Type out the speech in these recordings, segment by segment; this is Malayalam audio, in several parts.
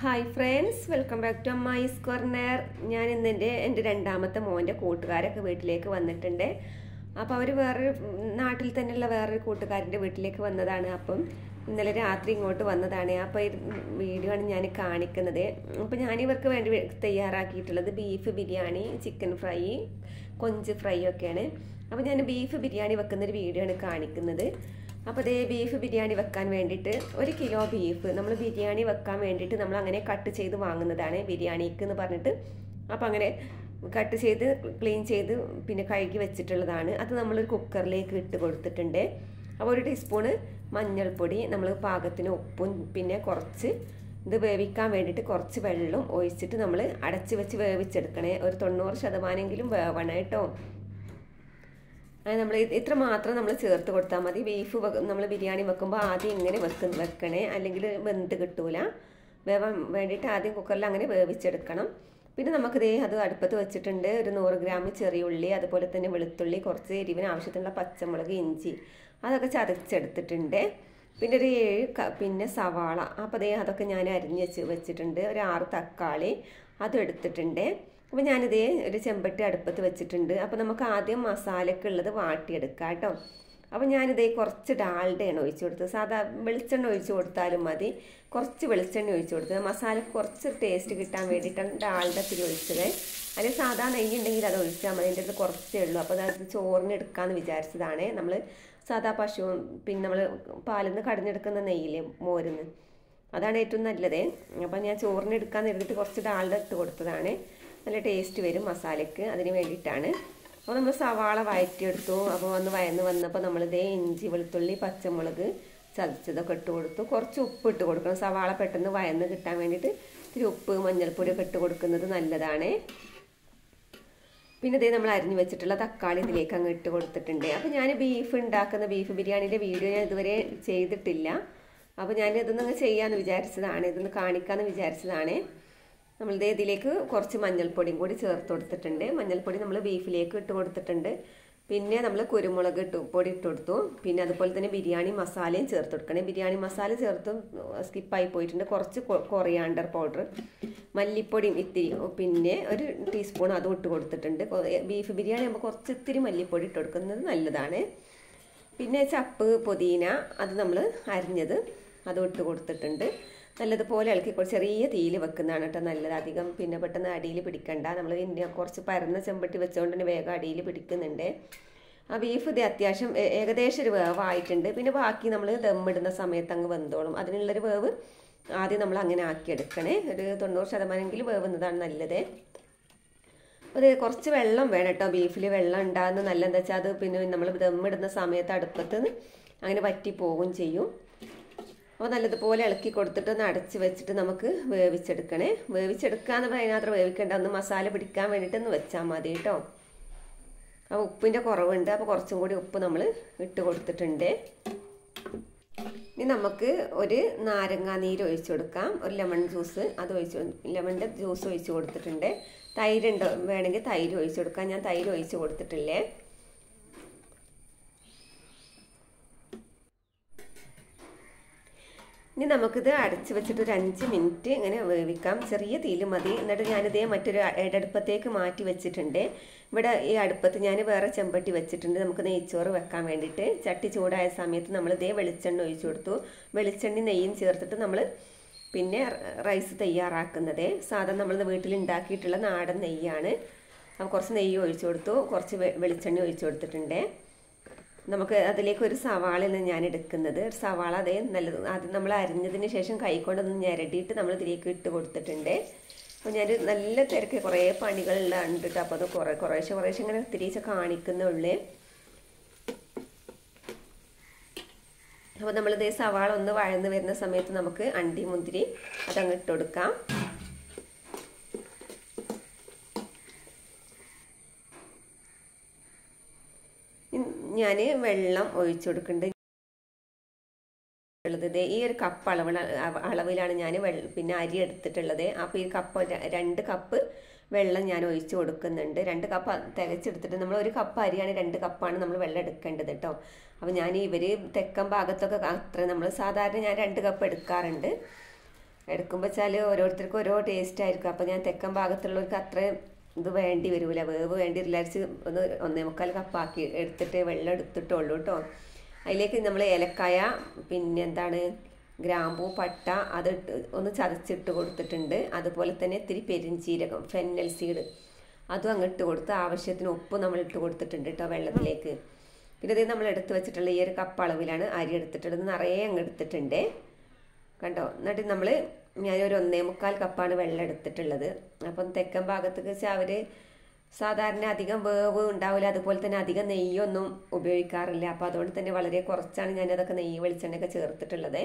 hi friends welcome back to അമ്മായിസ് കോർണർ ഞാൻ ഇന്ന് എൻ്റെ എൻ്റെ രണ്ടാമത്തെ മോൻ്റെ കൂട്ടുകാരൊക്കെ വീട്ടിലേക്ക് വന്നിട്ടുണ്ട് അപ്പോൾ അവർ വേറൊരു നാട്ടിൽ തന്നെയുള്ള വേറൊരു കൂട്ടുകാരൻ്റെ വീട്ടിലേക്ക് വന്നതാണ് അപ്പം ഇന്നലെ രാത്രി ഇങ്ങോട്ട് വന്നതാണ് അപ്പോൾ ഈ വീഡിയോ ആണ് ഞാൻ കാണിക്കുന്നത് അപ്പോൾ ഞാൻ ഇവർക്ക് വേണ്ടി തയ്യാറാക്കിയിട്ടുള്ളത് ബീഫ് ബിരിയാണി ചിക്കൻ ഫ്രൈ കൊഞ്ച് ഫ്രൈ ഒക്കെയാണ് അപ്പോൾ ഞാൻ ബീഫ് ബിരിയാണി വെക്കുന്നൊരു വീഡിയോ ആണ് കാണിക്കുന്നത് അപ്പോൾ ഇതേ ബീഫ് ബിരിയാണി വെക്കാൻ വേണ്ടിയിട്ട് ഒരു കിലോ ബീഫ് നമ്മൾ ബിരിയാണി വെക്കാൻ വേണ്ടിയിട്ട് നമ്മൾ അങ്ങനെ കട്ട് ചെയ്ത് വാങ്ങുന്നതാണ് ബിരിയാണിക്ക് എന്ന് പറഞ്ഞിട്ട് അപ്പോൾ അങ്ങനെ കട്ട് ചെയ്ത് ക്ലീൻ ചെയ്ത് പിന്നെ കഴുകി വെച്ചിട്ടുള്ളതാണ് അത് നമ്മളൊരു കുക്കറിലേക്ക് ഇട്ട് കൊടുത്തിട്ടുണ്ട് അപ്പോൾ ഒരു ടീസ്പൂണ് മഞ്ഞൾപ്പൊടി നമ്മൾ പാകത്തിന് ഉപ്പും പിന്നെ കുറച്ച് ഇത് വേവിക്കാൻ വേണ്ടിയിട്ട് കുറച്ച് വെള്ളം ഒഴിച്ചിട്ട് നമ്മൾ അടച്ച് വെച്ച് വേവിച്ചെടുക്കണേ ഒരു തൊണ്ണൂറ് ശതമാനമെങ്കിലും വേവണം കേട്ടോ അത് നമ്മൾ ഇത്ര മാത്രം നമ്മൾ ചേർത്ത് കൊടുത്താൽ മതി ബീഫ് നമ്മൾ ബിരിയാണി വെക്കുമ്പോൾ ആദ്യം ഇങ്ങനെ വെക്കുന്ന വെക്കണേ അല്ലെങ്കിൽ വെന്ത് കിട്ടൂല വേവാൻ വേണ്ടിയിട്ട് ആദ്യം കുക്കറിൽ അങ്ങനെ വേവിച്ചെടുക്കണം പിന്നെ നമുക്കിതേ അത് അടുപ്പത്ത് വെച്ചിട്ടുണ്ട് ഒരു നൂറ് ഗ്രാം ചെറിയ ഉള്ളി അതുപോലെ തന്നെ വെളുത്തുള്ളി കുറച്ച് എരിവിന് ആവശ്യത്തിനുള്ള പച്ചമുളക് ഇഞ്ചി അതൊക്കെ ചതച്ചെടുത്തിട്ടുണ്ട് പിന്നെ ഒരു ഏഴ് പിന്നെ സവാള അപ്പോൾ അതേ അതൊക്കെ ഞാൻ അരിഞ്ഞ് വെച്ച് വെച്ചിട്ടുണ്ട് ഒരു ആറ് തക്കാളി അതും എടുത്തിട്ടുണ്ട് അപ്പോൾ ഞാനിതേ ഒരു ചെമ്പട്ടി അടുപ്പത്ത് വെച്ചിട്ടുണ്ട് അപ്പോൾ നമുക്ക് ആദ്യം മസാലയ്ക്ക് ഉള്ളത് വാട്ടിയെടുക്കാം കേട്ടോ അപ്പോൾ ഞാനിതേ കുറച്ച് ഡാൽഡയാണ് ഒഴിച്ചു കൊടുത്തത് സാധാ വെളിച്ചെണ്ണ ഒഴിച്ചു കൊടുത്താലും മതി കുറച്ച് വെളിച്ചെണ്ണ ഒഴിച്ചു കൊടുത്തത് മസാലയ്ക്ക് കുറച്ച് ടേസ്റ്റ് കിട്ടാൻ വേണ്ടിയിട്ടാണ് ഡാൽഡ തിരി ഒഴിച്ചത് അല്ലെങ്കിൽ സാധാ നെയ്യ് ഉണ്ടെങ്കിൽ അത് ഒഴിച്ചാൽ മതി എൻ്റെ അടുത്ത് കുറച്ചേ ഉള്ളൂ അപ്പോൾ അത് ചോറിന് എടുക്കാമെന്ന് വിചാരിച്ചതാണ് നമ്മൾ സാധാ പശു പിന്നെ നമ്മൾ പാലിൽ നിന്ന് കടഞ്ഞെടുക്കുന്ന നെയ്യില്ലേ മോരുന്ന് അതാണ് ഏറ്റവും നല്ലത് അപ്പം ഞാൻ ചോറിന് എടുക്കാൻ എടുത്തിട്ട് കുറച്ച് ഡാൽഡ ഇട്ട് കൊടുത്തതാണ് നല്ല ടേസ്റ്റ് വരും മസാലയ്ക്ക് അതിന് വേണ്ടിയിട്ടാണ് അപ്പോൾ നമ്മൾ സവാള വഴറ്റിയെടുത്തു അപ്പോൾ വന്ന് വയന്ന് വന്നപ്പോൾ നമ്മളിതേ ഇഞ്ചി വെളുത്തുള്ളി പച്ചമുളക് ചതച്ചതൊക്കെ ഇട്ട് കൊടുത്തു കുറച്ച് ഉപ്പ് ഇട്ട് കൊടുക്കണം സവാള പെട്ടെന്ന് വയന്ന് കിട്ടാൻ വേണ്ടിയിട്ട് ഇത്തിരി ഉപ്പ് മഞ്ഞൾപ്പൊടിയൊക്കെ ഇട്ട് കൊടുക്കുന്നത് നല്ലതാണ് പിന്നെ ഇതേ നമ്മൾ അരിഞ്ഞു വെച്ചിട്ടുള്ള തക്കാളി ഇതിലേക്ക് അങ്ങ് ഇട്ട് കൊടുത്തിട്ടുണ്ട് അപ്പോൾ ഞാൻ ബീഫ് ഉണ്ടാക്കുന്ന ബീഫ് ബിരിയാണിയുടെ വീഡിയോ ഞാൻ ഇതുവരെ ചെയ്തിട്ടില്ല അപ്പോൾ ഞാൻ ഇതൊന്നങ്ങ് ചെയ്യാമെന്ന് വിചാരിച്ചതാണ് ഇതൊന്ന് കാണിക്കാമെന്ന് വിചാരിച്ചതാണ് നമ്മളിത് ഇതിലേക്ക് കുറച്ച് മഞ്ഞൾപ്പൊടിയും കൂടി ചേർത്ത് കൊടുത്തിട്ടുണ്ട് മഞ്ഞൾപ്പൊടി നമ്മൾ ബീഫിലേക്ക് ഇട്ട് കൊടുത്തിട്ടുണ്ട് പിന്നെ നമ്മൾ കുരുമുളക് ഇട്ട് പൊടി ഇട്ട് കൊടുത്തു പിന്നെ അതുപോലെ തന്നെ ബിരിയാണി മസാലയും ചേർത്ത് കൊടുക്കണേ ബിരിയാണി മസാല ചേർത്ത് സ്കിപ്പായി പോയിട്ടുണ്ട് കുറച്ച് കൊറിയാണ്ടർ പൗഡർ മല്ലിപ്പൊടിയും ഇത്തിരി പിന്നെ ഒരു ടീസ്പൂൺ അതും ഇട്ട് കൊടുത്തിട്ടുണ്ട് ബീഫ് ബിരിയാണി ആകുമ്പോൾ കുറച്ച് ഇത്തിരി മല്ലിപ്പൊടി ഇട്ട് കൊടുക്കുന്നത് നല്ലതാണ് പിന്നെ ചപ്പ് പുതിന അത് നമ്മൾ അരിഞ്ഞത് അതും ഇട്ട് കൊടുത്തിട്ടുണ്ട് നല്ലതുപോലെ ഇളക്കി ചെറിയ തീയിൽ വെക്കുന്നതാണ് കേട്ടോ നല്ലത് അധികം പിന്നെ പെട്ടെന്ന് അടിയിൽ പിടിക്കണ്ട നമ്മൾ പിന്നെ കുറച്ച് പരന്ന ചെമ്പട്ടി വെച്ചുകൊണ്ട് തന്നെ വേഗം അടിയിൽ പിടിക്കുന്നുണ്ട് ആ ബീഫ് ഇത് അത്യാവശ്യം ഏകദേശം ഒരു വേവായിട്ടുണ്ട് പിന്നെ ബാക്കി നമ്മൾ ദമ്മിടുന്ന സമയത്ത് അങ്ങ് വെന്തോളും അതിനുള്ളൊരു വേവ് ആദ്യം നമ്മൾ അങ്ങനെ ആക്കിയെടുക്കണേ ഒരു തൊണ്ണൂറ് ശതമാനമെങ്കിലും വേവുന്നതാണ് നല്ലത് അത് കുറച്ച് വെള്ളം വേണം കേട്ടോ ബീഫിൽ വെള്ളം ഉണ്ടാകുന്നത് നല്ല എന്താ വെച്ചാൽ അത് പിന്നെ നമ്മൾ ദമ്മിടുന്ന സമയത്ത് അടുപ്പത്ത് അങ്ങനെ വറ്റി പോകും ചെയ്യും അപ്പോൾ നല്ലതുപോലെ ഇളക്കി കൊടുത്തിട്ട് ഒന്ന് അടച്ച് വെച്ചിട്ട് നമുക്ക് വേവിച്ചെടുക്കണേ വേവിച്ചെടുക്കാന്ന് അതിനകത്ത് വേവിക്കേണ്ട ഒന്ന് മസാല പിടിക്കാൻ വേണ്ടിയിട്ട് ഒന്ന് വെച്ചാൽ മതി കേട്ടോ അപ്പോൾ ഉപ്പിൻ്റെ കുറവുണ്ട് അപ്പോൾ കുറച്ചും കൂടി ഉപ്പ് നമ്മൾ ഇട്ട് കൊടുത്തിട്ടുണ്ട് ഇനി നമുക്ക് ഒരു നാരങ്ങാ നീര് ഒഴിച്ചു കൊടുക്കാം ഒരു ലെമൺ ജ്യൂസ് അത് ഒഴിച്ച് ലെമണിൻ്റെ ജ്യൂസ് ഒഴിച്ച് കൊടുത്തിട്ടുണ്ട് തൈര് ഉണ്ട് വേണമെങ്കിൽ തൈര് ഒഴിച്ചു കൊടുക്കാം ഞാൻ തൈര് ഒഴിച്ച് കൊടുത്തിട്ടില്ലേ ഇനി നമുക്കിത് അടച്ച് വെച്ചിട്ട് ഒരു അഞ്ച് മിനിറ്റ് ഇങ്ങനെ വേവിക്കാം ചെറിയ തീയിൽ മതി എന്നിട്ട് ഞാനിതേ മറ്റൊരു അടുപ്പത്തേക്ക് മാറ്റി വെച്ചിട്ടുണ്ട് ഇവിടെ ഈ അടുപ്പത്ത് ഞാൻ വേറെ ചെമ്പട്ടി വെച്ചിട്ടുണ്ട് നമുക്ക് നെയ്ച്ചോറ് വെക്കാൻ വേണ്ടിയിട്ട് ചട്ടി ചൂടായ സമയത്ത് നമ്മൾ ഇതേ വെളിച്ചെണ്ണ ഒഴിച്ചു കൊടുത്തു വെളിച്ചെണ്ണ നെയ്യും ചേർത്തിട്ട് നമ്മൾ പിന്നെ റൈസ് തയ്യാറാക്കുന്നത് സാധാരണ നമ്മൾ വീട്ടിൽ ഉണ്ടാക്കിയിട്ടുള്ള നാടൻ നെയ്യാണ് അപ്പോൾ കുറച്ച് നെയ്യ് ഒഴിച്ചു കൊടുത്തു കുറച്ച് വെളിച്ചെണ്ണ ഒഴിച്ചു കൊടുത്തിട്ടുണ്ട് നമുക്ക് അതിലേക്ക് ഒരു സവാളയാണ് ഞാൻ എടുക്കുന്നത് ഒരു സവാള അതേ നല്ലത് അത് നമ്മൾ അരിഞ്ഞതിന് ശേഷം കൈകൊണ്ടൊന്ന് ഞരടിയിട്ട് നമ്മൾ ഇതിലേക്ക് ഇട്ട് കൊടുത്തിട്ടുണ്ട് അപ്പോൾ ഞാൻ നല്ല തിരക്ക് കുറേ പണികളുള്ള ഉണ്ട് കേട്ടോ അപ്പോൾ അത് കുറേ കുറേശ്ശെ കുറേശ്ശെ ഇങ്ങനെ തിരിച്ച് കാണിക്കുന്നുള്ളേ അപ്പോൾ നമ്മളിതേ സവാള ഒന്ന് വഴന്ന് വരുന്ന സമയത്ത് നമുക്ക് അണ്ടി മുന്തിരി അതങ്ങ് ഇട്ട് കൊടുക്കാം ഞാൻ വെള്ളം ഒഴിച്ചു കൊടുക്കുന്നുണ്ട് ഉള്ളത് ഈ ഒരു കപ്പ് അളവ് അളവിലാണ് ഞാൻ പിന്നെ അരി എടുത്തിട്ടുള്ളത് അപ്പോൾ ഈ കപ്പ് രണ്ട് കപ്പ് വെള്ളം ഞാൻ ഒഴിച്ചു കൊടുക്കുന്നുണ്ട് രണ്ട് കപ്പ് തികച്ചെടുത്തിട്ട് നമ്മൾ ഒരു കപ്പ് അരിയാണ് രണ്ട് കപ്പാണ് നമ്മൾ വെള്ളം എടുക്കേണ്ടത് കേട്ടോ അപ്പോൾ ഞാൻ ഇവർ തെക്കൻ ഭാഗത്തൊക്കെ അത്ര നമ്മൾ സാധാരണ ഞാൻ രണ്ട് കപ്പ് എടുക്കാറുണ്ട് എടുക്കുമ്പോൾ വെച്ചാൽ ഓരോരുത്തർക്കും ഓരോ ടേസ്റ്റ് ആയിരിക്കും അപ്പോൾ ഞാൻ തെക്കൻ ഭാഗത്തുള്ളവർക്ക് അത്ര ഇത് വേണ്ടി വരില്ല വേവ് വേണ്ടി വിചാരിച്ച് ഒന്ന് ഒന്നേ മുക്കാൽ കപ്പാക്കി എടുത്തിട്ട് വെള്ളം എടുത്തിട്ടുള്ളൂ കേട്ടോ അതിലേക്ക് നമ്മൾ ഏലക്കായ പിന്നെ എന്താണ് ഗ്രാമ്പൂ പട്ട അത് ഇട്ട് ഒന്ന് ചതച്ചിട്ട് കൊടുത്തിട്ടുണ്ട് അതുപോലെ തന്നെ ഇത്തിരി പെരിഞ്ചീരകം ഫെന്നൽ സീഡ് അതും അങ്ങ് ഇട്ട് കൊടുത്ത് ആവശ്യത്തിന് ഉപ്പ് നമ്മൾ ഇട്ട് കൊടുത്തിട്ടുണ്ട് കേട്ടോ വെള്ളത്തിലേക്ക് പിന്നെ ഇത് നമ്മൾ എടുത്ത് വെച്ചിട്ടുള്ള ഈ ഒരു കപ്പ് അളവിലാണ് അരി എടുത്തിട്ടുള്ളത് നിറയെ അങ്ങ് എടുത്തിട്ടുണ്ട് കണ്ടോ എന്നിട്ട് നമ്മൾ ഞാനൊരു ഒന്നേ മുക്കാൽ കപ്പാണ് വെള്ളം എടുത്തിട്ടുള്ളത് അപ്പം തെക്കൻ ഭാഗത്തേക്ക് വെച്ചാൽ അവർ സാധാരണ അധികം വേവ് ഉണ്ടാവില്ല അതുപോലെ തന്നെ അധികം നെയ്യൊന്നും ഉപയോഗിക്കാറില്ല അപ്പോൾ അതുകൊണ്ട് തന്നെ വളരെ കുറച്ചാണ് ഞാനതൊക്കെ നെയ്യ് വെളിച്ചെണ്ണയൊക്കെ ചേർത്തിട്ടുള്ളത്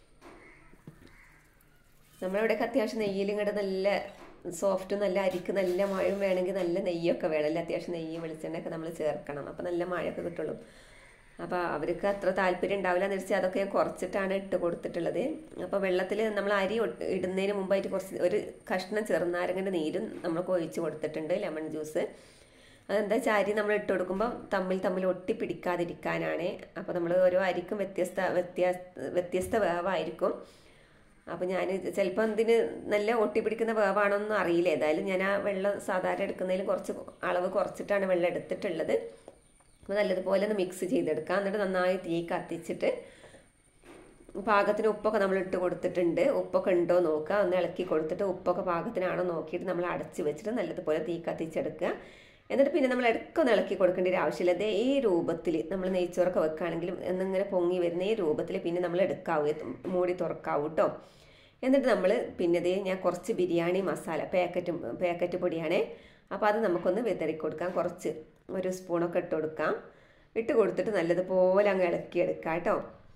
നമ്മളിവിടെയൊക്കെ അത്യാവശ്യം നെയ്യിൽ ഇങ്ങോട്ട് നല്ല സോഫ്റ്റ് നല്ല അരിക്ക് നല്ല മഴയും വേണമെങ്കിൽ നല്ല നെയ്യൊക്കെ വേണമല്ലോ അത്യാവശ്യം നെയ്യ് വെളിച്ചെണ്ണയൊക്കെ നമ്മൾ ചേർക്കണം അപ്പോൾ നല്ല മഴയൊക്കെ കിട്ടുള്ളൂ അപ്പോൾ അവർക്ക് അത്ര താല്പര്യം ഉണ്ടാവില്ല എന്ന് വെച്ചാൽ അതൊക്കെ ഞാൻ കുറച്ചിട്ടാണ് ഇട്ട് കൊടുത്തിട്ടുള്ളത് അപ്പോൾ വെള്ളത്തിൽ നമ്മൾ അരി ഒട്ട് ഇടുന്നതിന് മുമ്പായിട്ട് കുറച്ച് ഒരു കഷ്ണം ചെറുനാരങ്ങൻ്റെ നീരും നമ്മൾ കൊഴിച്ച് കൊടുത്തിട്ടുണ്ട് ലെമൺ ജ്യൂസ് അതെന്താ വെച്ചാൽ അരി നമ്മൾ ഇട്ട് കൊടുക്കുമ്പോൾ തമ്മിൽ തമ്മിൽ ഒട്ടി പിടിക്കാതിരിക്കാനാണ് അപ്പോൾ നമ്മൾ ഓരോ അരിക്കും വ്യത്യസ്ത വ്യത്യാസ വ്യത്യസ്ത വേവായിരിക്കും അപ്പോൾ ഞാൻ ചിലപ്പോൾ ഇതിന് നല്ല ഒട്ടി പിടിക്കുന്ന വേവാണോന്നും അറിയില്ല ഏതായാലും ഞാൻ ആ വെള്ളം സാധാരണ എടുക്കുന്നതിൽ കുറച്ച് അളവ് കുറച്ചിട്ടാണ് വെള്ളം എടുത്തിട്ടുള്ളത് അപ്പോൾ നല്ലതുപോലെ ഒന്ന് മിക്സ് ചെയ്തെടുക്കാം എന്നിട്ട് നന്നായി തീ കത്തിച്ചിട്ട് പാകത്തിന് ഉപ്പൊക്കെ നമ്മൾ ഇട്ട് കൊടുത്തിട്ടുണ്ട് ഉപ്പൊക്കെ ഉണ്ടോ നോക്കുക ഒന്ന് ഇളക്കി കൊടുത്തിട്ട് ഉപ്പൊക്കെ പാകത്തിനാണോ നോക്കിയിട്ട് നമ്മൾ അടച്ച് വെച്ചിട്ട് നല്ലതുപോലെ തീ കത്തിച്ചെടുക്കുക എന്നിട്ട് പിന്നെ നമ്മൾ ഇടയ്ക്കൊന്ന് ഇളക്കി കൊടുക്കേണ്ട ഒരു ആവശ്യമില്ല അതേ ഈ രൂപത്തിൽ നമ്മൾ നെയ്ച്ചോറൊക്കെ വെക്കുകയാണെങ്കിലും എന്നിങ്ങനെ പൊങ്ങി വരുന്ന ഈ രൂപത്തിൽ പിന്നെ നമ്മൾ എടുക്കാവൂ മൂടി തുറക്കാവൂ കേട്ടോ എന്നിട്ട് നമ്മൾ പിന്നെ ദേ ഞാൻ കുറച്ച് ബിരിയാണി മസാല പാക്കറ്റ് പാക്കറ്റ് പൊടിയാണേ അപ്പോൾ അത് നമുക്കൊന്ന് വിതറി കൊടുക്കാം കുറച്ച് ഒരു സ്പൂണൊക്കെ ഇട്ട് കൊടുക്കാം ഇട്ട് കൊടുത്തിട്ട് നല്ലതുപോലെ അങ്ങ് ഇളക്കിയെടുക്കാം കേട്ടോ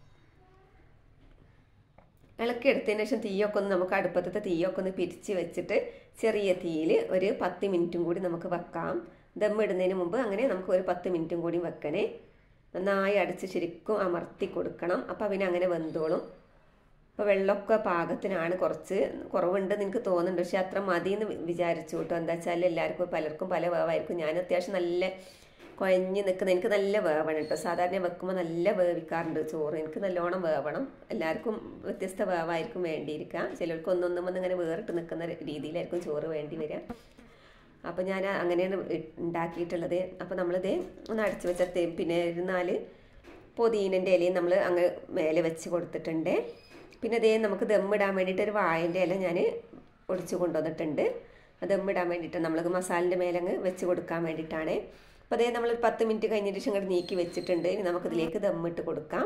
ഇളക്കിയെടുത്തതിന് ശേഷം തീയൊക്കെ ഒന്ന് നമുക്ക് അടുപ്പത്തെ തീയൊക്കെ ഒന്ന് പിരിച്ച് വെച്ചിട്ട് ചെറിയ തീയിൽ ഒരു പത്ത് മിനിറ്റും കൂടി നമുക്ക് വെക്കാം ദം ഇടുന്നതിന് മുമ്പ് അങ്ങനെ നമുക്ക് ഒരു പത്ത് മിനിറ്റും കൂടി വെക്കണേ നന്നായി അടച്ച് ശരിക്കും അമർത്തി കൊടുക്കണം അപ്പോൾ പിന്നെ അങ്ങനെ വെന്തോളും അപ്പോൾ വെള്ളമൊക്കെ പാകത്തിനാണ് കുറച്ച് കുറവുണ്ടെന്ന് എനിക്ക് തോന്നുന്നുണ്ട് പക്ഷെ അത്ര മതി എന്ന് വിചാരിച്ചു കേട്ടോ എന്താ വെച്ചാൽ എല്ലാവർക്കും പലർക്കും പല വേവായിരിക്കും ഞാൻ അത്യാവശ്യം നല്ല കുഴഞ്ഞ് നിൽക്കുന്ന എനിക്ക് നല്ല വേവണം കേട്ടോ സാധാരണ വെക്കുമ്പോൾ നല്ല വേവിക്കാറുണ്ട് ചോറ് എനിക്ക് നല്ലോണം വേവണം എല്ലാവർക്കും വ്യത്യസ്ത വേവായിരിക്കും വേണ്ടിയിരിക്കുക ചിലർക്ക് ഒന്നൊന്നും വന്ന് ഇങ്ങനെ വേറിട്ട് നിൽക്കുന്ന രീതിയിലായിരിക്കും ചോറ് വേണ്ടി വരിക അപ്പോൾ ഞാൻ അങ്ങനെയാണ് ഉണ്ടാക്കിയിട്ടുള്ളത് അപ്പോൾ നമ്മളിത് ഒന്ന് അടച്ചു വെച്ച പിന്നെ ഒരു നാല് പൊതീനൻ്റെ ഇലയും നമ്മൾ അങ്ങ് മേലെ വെച്ച് കൊടുത്തിട്ടുണ്ട് പിന്നെ അതേ നമുക്ക് ദമ്മിടാൻ വേണ്ടിയിട്ട് ഒരു വാഴൻ്റെ ഇല ഞാൻ ഒടിച്ച് കൊണ്ടുവന്നിട്ടുണ്ട് ദമ്മിടാൻ വേണ്ടിയിട്ട് നമ്മൾ മസാലിൻ്റെ മേലെ അങ്ങ് വെച്ച് കൊടുക്കാൻ വേണ്ടിയിട്ടാണ് അപ്പോൾ അതേ നമ്മൾ ഒരു പത്ത് മിനിറ്റ് കഴിഞ്ഞിട്ട് ശേഷം ഇങ്ങോട്ട് നീക്കി വെച്ചിട്ടുണ്ട് ഇനി നമുക്കിതിലേക്ക് ദമ്മിട്ട് കൊടുക്കാം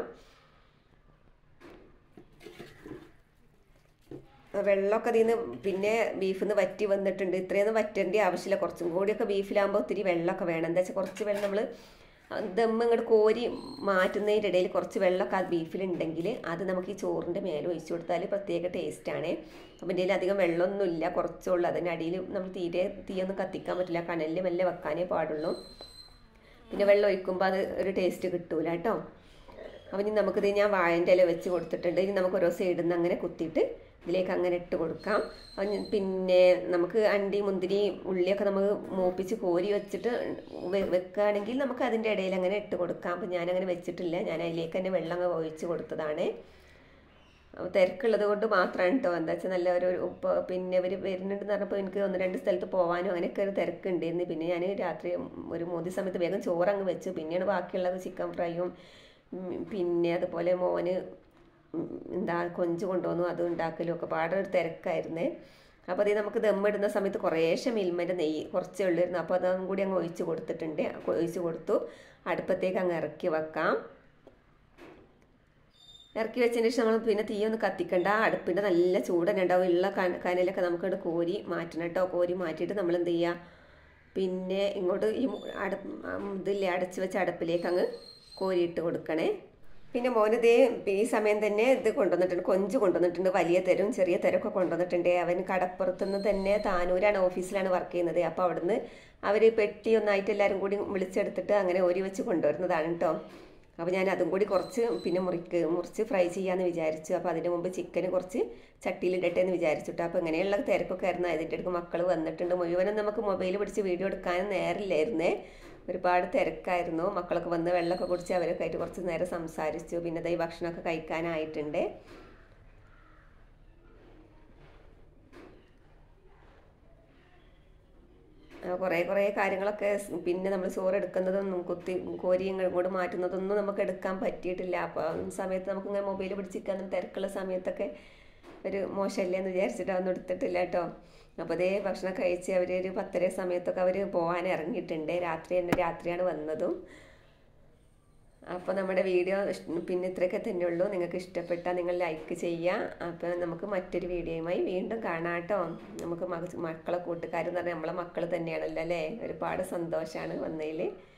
വെള്ളമൊക്കെ അതിൽ നിന്ന് പിന്നെ ബീഫിൽ നിന്ന് വറ്റി വന്നിട്ടുണ്ട് ഇത്രയൊന്നും വറ്റേണ്ട ആവശ്യമില്ല കുറച്ചും കൂടിയൊക്കെ ബീഫിലാകുമ്പോൾ ഒത്തിരി വെള്ളമൊക്കെ വേണം എന്താ വെച്ചാൽ കുറച്ച് വെള്ളം നമ്മൾ ദമ്മ് ഇങ്ങോട്ട് കോരി മാറ്റുന്നതിൻ്റെ ഇടയിൽ കുറച്ച് വെള്ളമൊക്കെ ആ ബീഫിലുണ്ടെങ്കിൽ അത് നമുക്ക് ഈ ചോറിൻ്റെ മേലെ ഒഴിച്ചു കൊടുത്താൽ പ്രത്യേക ടേസ്റ്റാണ് അപ്പം എൻ്റെ അധികം വെള്ളമൊന്നുമില്ല കുറച്ചുള്ളൂ അതിൻ്റെ അടിയിൽ നമ്മൾ തീരെ തീയൊന്നും കത്തിക്കാൻ പറ്റില്ല കനലിൽ മെല്ലെ വെക്കാനേ പാടുള്ളൂ പിന്നെ വെള്ളം ഒഴിക്കുമ്പോൾ അത് ഒരു ടേസ്റ്റ് കിട്ടൂല കേട്ടോ അപ്പം ഇനി നമുക്കിത് ഞാൻ വാഴൻ്റെ ഇല വെച്ച് കൊടുത്തിട്ടുണ്ട് ഇനി നമുക്ക് ഓരോ സൈഡിൽ നിന്ന് അങ്ങനെ കുത്തിയിട്ട് ഇതിലേക്ക് അങ്ങനെ ഇട്ട് കൊടുക്കാം പിന്നെ നമുക്ക് അണ്ടി മുന്തിരി ഉള്ളിയൊക്കെ നമുക്ക് മൂപ്പിച്ച് കോരി വെച്ചിട്ട് വെക്കുകയാണെങ്കിൽ നമുക്ക് അതിൻ്റെ ഇടയിൽ അങ്ങനെ ഇട്ട് കൊടുക്കാം അപ്പം ഞാനങ്ങനെ വെച്ചിട്ടില്ല ഞാൻ അതിലേക്ക് തന്നെ വെള്ളം അങ്ങ് ഒഴിച്ച് കൊടുത്തതാണ് തിരക്കുള്ളത് കൊണ്ട് മാത്രമാണ് കേട്ടോ എന്താ വെച്ചാൽ നല്ല ഒരു ഉപ്പ് പിന്നെ ഇവർ വരുന്നുണ്ടെന്ന് പറഞ്ഞപ്പോൾ എനിക്ക് ഒന്ന് രണ്ട് സ്ഥലത്ത് പോകാനും അങ്ങനെയൊക്കെ ഒരു തിരക്കുണ്ടായിരുന്നു പിന്നെ ഞാൻ രാത്രി ഒരു മൂന്ന് സമയത്ത് വേഗം ചോറ് അങ്ങ് വെച്ചു പിന്നെയാണ് ബാക്കിയുള്ളത് ചിക്കൻ ഫ്രൈയും പിന്നെ അതുപോലെ മോന് എന്താ കൊഞ്ച് കൊണ്ടുവന്നു അത് ഉണ്ടാക്കലും ഒക്കെ പാടെ ഒരു തിരക്കായിരുന്നേ അപ്പോൾ അത് നമുക്ക് ദമ്മിടുന്ന സമയത്ത് കുറേശ്ശെ മിൽമൻ്റെ നെയ്യ് കുറച്ചേ ഉള്ളിരുന്നു അപ്പോൾ അതും കൂടി അങ്ങ് ഒഴിച്ച് കൊടുത്തിട്ടുണ്ട് ഒഴിച്ച് കൊടുത്തു അടുപ്പത്തേക്ക് അങ്ങ് ഇറക്കി വെക്കാം ഇറക്കി വെച്ചതിന് ശേഷം നമ്മൾ പിന്നെ തീ ഒന്ന് കത്തിക്കണ്ട അടുപ്പിൻ്റെ നല്ല ചൂട് തന്നെ ഉണ്ടാവും ഉള്ള കനലൊക്കെ നമുക്കവിടെ കോരി മാറ്റണം കേട്ടോ കോരി മാറ്റിയിട്ട് നമ്മൾ എന്ത് ചെയ്യുക പിന്നെ ഇങ്ങോട്ട് ഈ അടുപ്പ് ഇതില്ലേ അടച്ച് വെച്ച അടുപ്പിലേക്ക് അങ്ങ് കോരിയിട്ട് കൊടുക്കണേ പിന്നെ മോനിതേ ഈ സമയം തന്നെ ഇത് കൊണ്ടുവന്നിട്ടുണ്ട് കൊഞ്ച് കൊണ്ടുവന്നിട്ടുണ്ട് വലിയ തരും ചെറിയ തരമൊക്കെ കൊണ്ടുവന്നിട്ടുണ്ട് അവൻ കടപ്പുറത്തുനിന്ന് തന്നെ താനൂരാണ് ഓഫീസിലാണ് വർക്ക് ചെയ്യുന്നത് അപ്പോൾ അവിടുന്ന് അവർ പെട്ടി ഒന്നായിട്ട് എല്ലാവരും കൂടി വിളിച്ചെടുത്തിട്ട് അങ്ങനെ ഓരി വെച്ച് കൊണ്ടുവരുന്നതാണ് കേട്ടോ അപ്പോൾ ഞാൻ അതും കൂടി കുറച്ച് പിന്നെ മുറിക്ക് മുറിച്ച് ഫ്രൈ ചെയ്യാമെന്ന് വിചാരിച്ചു അപ്പോൾ അതിന് മുമ്പ് ചിക്കന് കുറച്ച് ചട്ടിയിലിടട്ടെ എന്ന് വിചാരിച്ചിട്ട് അപ്പോൾ ഇങ്ങനെയുള്ള തിരക്കൊക്കെ ആയിരുന്നു അതിൻ്റെ അടുക്ക് മക്കൾ വന്നിട്ടുണ്ട് മുഴുവനും നമുക്ക് മൊബൈൽ പിടിച്ച് വീഡിയോ എടുക്കാനും നേരമില്ലായിരുന്നേ ഒരുപാട് തിരക്കായിരുന്നു മക്കളൊക്കെ വന്ന് വെള്ളമൊക്കെ കുടിച്ച് അവരൊക്കെ ആയിട്ട് കുറച്ച് നേരം സംസാരിച്ചു പിന്നെ ഈ ഭക്ഷണമൊക്കെ കഴിക്കാനായിട്ടുണ്ട് കുറേ കുറേ കാര്യങ്ങളൊക്കെ സ് പിന്നെ നമ്മൾ ചോറ് എടുക്കുന്നതൊന്നും കുത്തി കോരിയും ഇങ്ങോട്ട് മാറ്റുന്നതൊന്നും നമുക്ക് എടുക്കാൻ പറ്റിയിട്ടില്ല അപ്പോൾ ആ സമയത്ത് നമുക്കിങ്ങനെ മൊബൈൽ പിടിച്ചിരിക്കാൻ തിരക്കുള്ള സമയത്തൊക്കെ ഒരു മോശമല്ലേ എന്ന് വിചാരിച്ചിട്ട് അതൊന്നും എടുത്തിട്ടില്ല കേട്ടോ അപ്പോൾ അതേ ഭക്ഷണം കഴിച്ച് അവർ ഒരു പത്തര സമയത്തൊക്കെ അവർ പോകാൻ ഇറങ്ങിയിട്ടുണ്ട് രാത്രി തന്നെ രാത്രിയാണ് വന്നതും അപ്പോൾ നമ്മുടെ വീഡിയോ ഇഷ്- പിന്നെ ഇത്രയൊക്കെ തന്നെ ഉള്ളൂ നിങ്ങൾക്ക് ഇഷ്ടപ്പെട്ടാൽ നിങ്ങൾ ലൈക്ക് ചെയ്യുക അപ്പോൾ നമുക്ക് മറ്റൊരു വീഡിയോയുമായി വീണ്ടും കാണാം കേട്ടോ നമുക്ക് മക- മക്കളെ കൂട്ടുകാരെന്ന് പറഞ്ഞാൽ നമ്മളെ മക്കൾ തന്നെയാണല്ലോ അല്ലേ ഒരുപാട് സന്തോഷമാണ് വന്നതിൽ